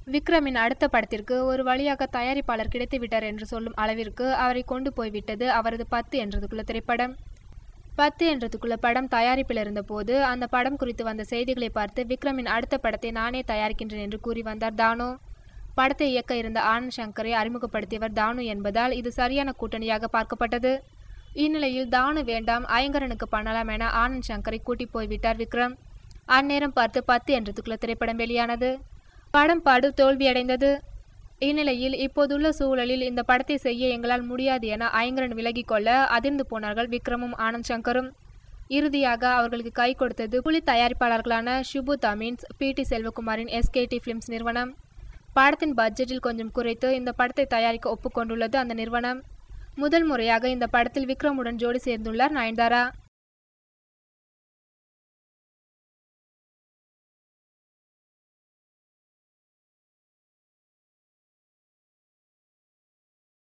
விக்ரமின் அடுத்த படத்திற்கு ஒரு வழியாக தயாரிப்பாளர் கிடைத்து விட்டார் என்று சொல்லும் அளவிற்கு அவரை கொண்டு போய்விட்டது அவரது பத்து என்றதுக்குள்ள திரைப்படம் பத்து என்றதுக்குள்ள படம் தயாரிப்பில் இருந்தபோது அந்த படம் குறித்து வந்த செய்திகளை பார்த்து விக்ரமின் அடுத்த படத்தை நானே தயாரிக்கின்றேன் என்று கூறி வந்தார் தானு படத்தை இயக்க இருந்த ஆனந்த் சங்கரை அறிமுகப்படுத்தியவர் தானு என்பதால் இது சரியான கூட்டணியாக பார்க்கப்பட்டது இந்நிலையில் தானு வேண்டாம் ஐங்கரனுக்கு பண்ணலாம் என ஆனந்த் சங்கரை கூட்டி போய்விட்டார் விக்ரம் அந்நேரம் பார்த்து பத்து என்றதுக்குள்ள திரைப்படம் வெளியானது படம் பாடு தோல்வியடைந்தது இந்நிலையில் இப்போதுள்ள சூழலில் இந்த படத்தை செய்ய எங்களால் முடியாது என ஐங்கரன் விலகிக் கொள்ள அதிர்ந்து போனார்கள் விக்ரமும் ஆனந்த் சங்கரும் இறுதியாக அவர்களுக்கு கை கொடுத்தது புலி தயாரிப்பாளர்களான ஷுபு தமின்ஸ் பி டி செல்வகுமாரின் எஸ்கேடி ஃபிலிம்ஸ் நிறுவனம் படத்தின் பட்ஜெட்டில் கொஞ்சம் குறைத்து இந்த படத்தை தயாரிக்க ஒப்புக்கொண்டுள்ளது அந்த நிறுவனம் முதல் முறையாக இந்த படத்தில் விக்ரமுடன் ஜோடி சேர்ந்துள்ளார் நயன்தாரா